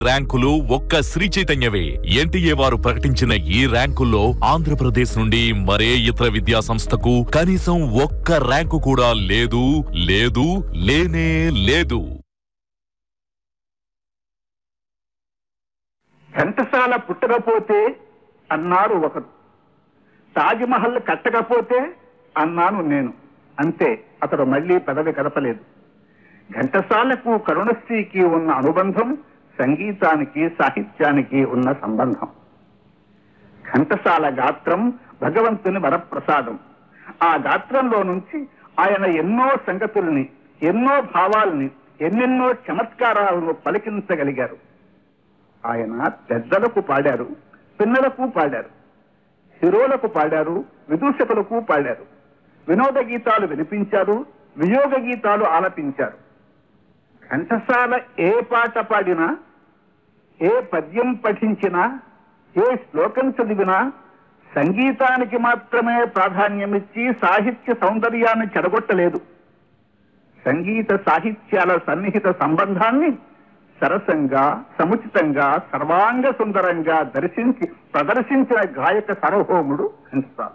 ర్యాంకులు ఒక్క శ్రీ చైతన్యవే ఎన్టీఏ వారు ప్రకటించిన ఈ ర్యాంకుల్లో ఆంధ్రప్రదేశ్ నుండి మరే ఇతర విద్యా సంస్థకు కనీసం ఒక్క ర్యాంకు కూడా లేదు లేదు లేనే లేదు ఘంటసాల పుట్టకపోతే అన్నారు ఒకరు తాజ్మహల్ కట్టకపోతే అన్నాను నేను అంతే అతడు మళ్ళీ పదవి కదపలేదు ఘంటసాలకు కరుణశ్రీకి ఉన్న అనుబంధం సంగీతానికి సాహిత్యానికి ఉన్న సంబంధం ఘంటసాల గాత్రం భగవంతుని వరప్రసాదం ఆ గాత్రంలో నుంచి ఆయన ఎన్నో సంగతుల్ని ఎన్నో భావాల్ని ఎన్నెన్నో చమత్కారాలను పలికించగలిగారు ఆయన పెద్దలకు పాడారు పిన్నలకు పాడారు హీరోలకు పాడారు విదూషకులకు పాడారు వినోద గీతాలు వినిపించారు వియోగ గీతాలు ఆలపించారు ఘంటసాల ఏ పాట పాడినా ఏ పద్యం పఠించినా ఏ శ్లోకం చదివినా సంగీతానికి మాత్రమే ప్రాధాన్యమిచ్చి సాహిత్య సౌందర్యాన్ని చెడగొట్టలేదు సంగీత సాహిత్యాల సన్నిహిత సంబంధాన్ని సరసంగా సముచితంగా సర్వాంగ సుందరంగా దర్శించి ప్రదర్శించిన గాయక సార్వభౌముడు ఘంటసాల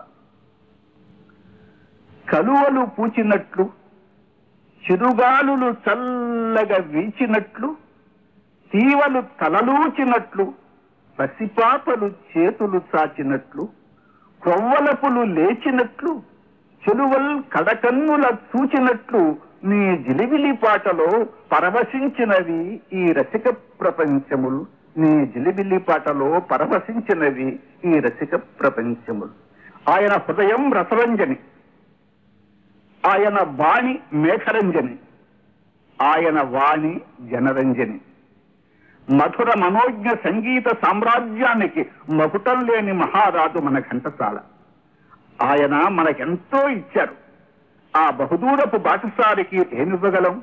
కలువలు పూచినట్లు చిరుగాలులు చల్లగా వీచినట్లు తీవలు తలలూచినట్లు పసిపాపలు చేతులు చాచినట్లు క్రొవ్వలపులు లేచినట్లు చెలువల్ కడకన్నుల చూచినట్లు నీ జిలిబిలి పాటలో పరవశించినవి ఈ రసిక ప్రపంచములు నీ జిలిబిలి పాటలో పరవశించినవి ఈ రసిక ప్రపంచములు ఆయన హృదయం రసరంజని ఆయన బాణి మేఘరంజని ఆయన వాణి జనరంజని మధుర మనోజ్ఞ సంగీత సామ్రాజ్యానికి మకుటం లేని మహారాజు మన ఘంటసాల ఆయన మనకెంతో ఇచ్చారు ఆ బహుదూరపు బాటసారికి ఏమివ్వగలం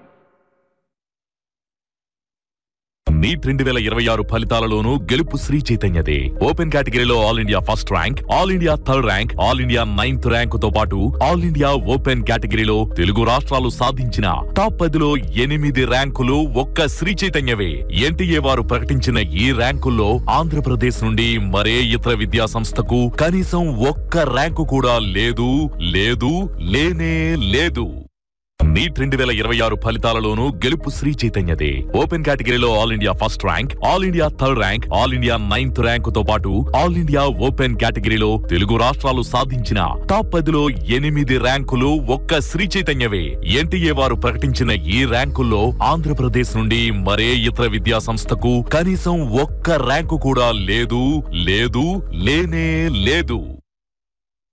నీట్ రెండు వేల ఇరవై ఆరు ఫలితాలలోనూ గెలుపు శ్రీ చైతన్యదే ఓపెన్ కేటగిరీలో all India first rank all India third rank all India ninth rank తో పాటు ఆల్ ఇండియా ఓపెన్ కేటగిరీలో తెలుగు రాష్ట్రాలు సాధించిన టాప్ పదిలో ఎనిమిది ర్యాంకులు ఒక్క శ్రీ చైతన్యవే ఎన్టీఏ వారు ప్రకటించిన ఈ ర్యాంకుల్లో ఆంధ్రప్రదేశ్ నుండి మరే ఇతర విద్యా సంస్థకు కనీసం ఒక్క ర్యాంకు కూడా లేదు లేదు లేనే లేదు నీట్ రెండు వేల ఇరవై ఆరు ఫలితాలలోనూ గెలుపు శ్రీ చైతన్యదే ఓపెన్ కేటగిరీలో all India first rank all India third rank all India ninth rank తో పాటు ఆల్ ఇండియా ఓపెన్ కేటగిరీలో తెలుగు రాష్ట్రాలు సాధించిన టాప్ పదిలో ఎనిమిది ర్యాంకులు ఒక్క శ్రీ చైతన్యవే ఎన్టీఏ వారు ప్రకటించిన ఈ ర్యాంకుల్లో ఆంధ్రప్రదేశ్ నుండి మరే ఇతర విద్యా సంస్థకు కనీసం ఒక్క ర్యాంకు కూడా లేదు లేదు లేనే లేదు